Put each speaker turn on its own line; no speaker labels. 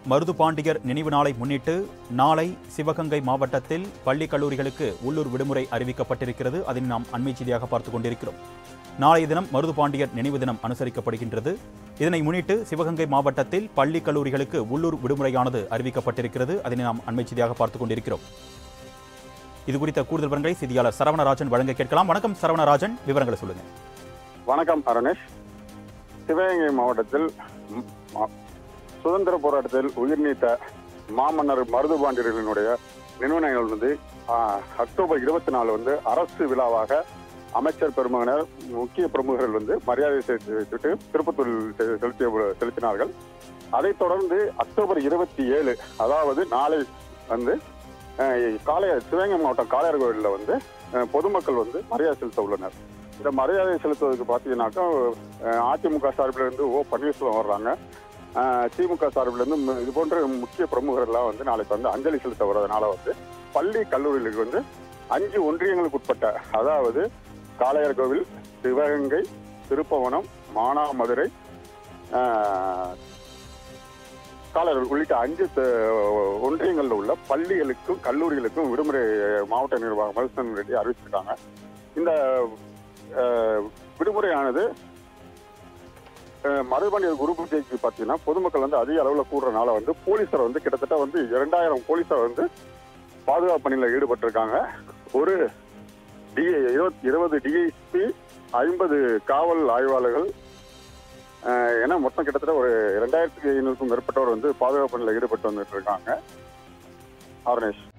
மருது பாண்டியர் நினைவு நாளை முன்னிட்டு நாளை சிவகங்கை மாவட்டத்தில் பள்ளி கல்லூரிகளுக்கு உள்ளூர் விடுமுறை அறிவிக்கப்பட்டிருக்கிறது அதை நாம் அண்மை செய்தியாக பார்த்துக் கொண்டிருக்கிறோம் நாளைய தினம் மருது பாண்டியர் நினைவு தினம் அனுசரிக்கப்படுகின்றது இதனை முன்னிட்டு சிவகங்கை மாவட்டத்தில் பள்ளி கல்லூரிகளுக்கு உள்ளூர் விடுமுறையானது அறிவிக்கப்பட்டிருக்கிறது அதனை நாம் அண்மை செய்தியாக பார்த்துக் கொண்டிருக்கிறோம் இது குறித்த கூடுதல் விவரங்களை செய்தியாளர் சரவணராஜன் வழங்க கேட்கலாம் வணக்கம் சரவணராஜன் விவரங்களை சொல்லுங்க
வணக்கம் அருணேஷ் சிவகங்கை மாவட்டத்தில் ம், மா- சுதந்திர போராட்டத்தில் உயிர் நீத்த மாமன்னர் மருதுபாண்டியர்களினுடைய நினைவு நாள் வந்து ஆ, அக்டோபர் இருபத்தி நாலு வந்து அரசு விழாவாக அமைச்சர் பெருமகனர் முக்கிய பிரமுகர்கள் வந்து மரியாதை செலுத்திவிட்டு திருப்பத்தூரில் செ- செலுத்திய செலுத்தினார்கள் அதைத் தொடர்ந்து அக்டோபர் இருபத்தி ஏழு அதாவது நாளை வந்து அஹ், காளைய சிவகங்கை மாவட்டம் காளையார் கோவிலில் வந்து அஹ், பொதுமக்கள் வந்து மரியாதை செலுத்த உள்ளனர் இந்த மரியாதை செலுத்துவதற்கு பார்த்தீங்கன்னாக்கா அஹ், அதிமுக சார்பில் இருந்து ஓ பன்னீர்செல்வம் வர்றாங்க அஹ், திமுக சார்பில் இருந்து மு- இது போன்ற முக்கிய பிரமுகர்கள்லாம் வந்து நாளைக்கு வந்து அஞ்சலி செலுத்த வர்றதுனால வந்து பள்ளி கல்லூரிகளுக்கு வந்து அஞ்சு ஒன்றியங்களுக்கு உட்பட்ட அதாவது காளையார் கோவில் சிவகங்கை திருப்பவனம் மானாமதுரை அஹ், காளையார் உள்ளிட்ட அஞ்சு த- ஒன்றியங்களில் உள்ள பள்ளிகளுக்கும் கல்லூரிகளுக்கும் விடுமுறை மாவட்ட நிர்வாகம் மதுசன் ரெட்டி அறிவிச்சிருக்காங்க இந்த அஹ், விடுமுறையானது அஹ், மருதுபாண்டியர் குரு பூஜைக்கு பார்த்தீங்கன்னா பொதுமக்கள் வந்து அதிக அளவில் கூடுறதுனால வந்து போலீசார் வந்து கிட்டத்தட்ட வந்து இரண்டாயிரம் போலீசார் வந்து பாதுகாப்பு பணியில் ஈடுபட்டிருக்காங்க ஒரு டி இருபது டிஎஸ்பி ஐம்பது காவல் ஆய்வாளர்கள் அஹ், என மொத்தம் கிட்டத்தட்ட ஒரு ரெண்டாயிரத்தி ஐநூறுக்கும் மேற்பட்டவர் வந்து பாதுகாப்பு பணியில் ஈடுபட்டு வந்துட்டு இருக்காங்க ஆர்னேஷ்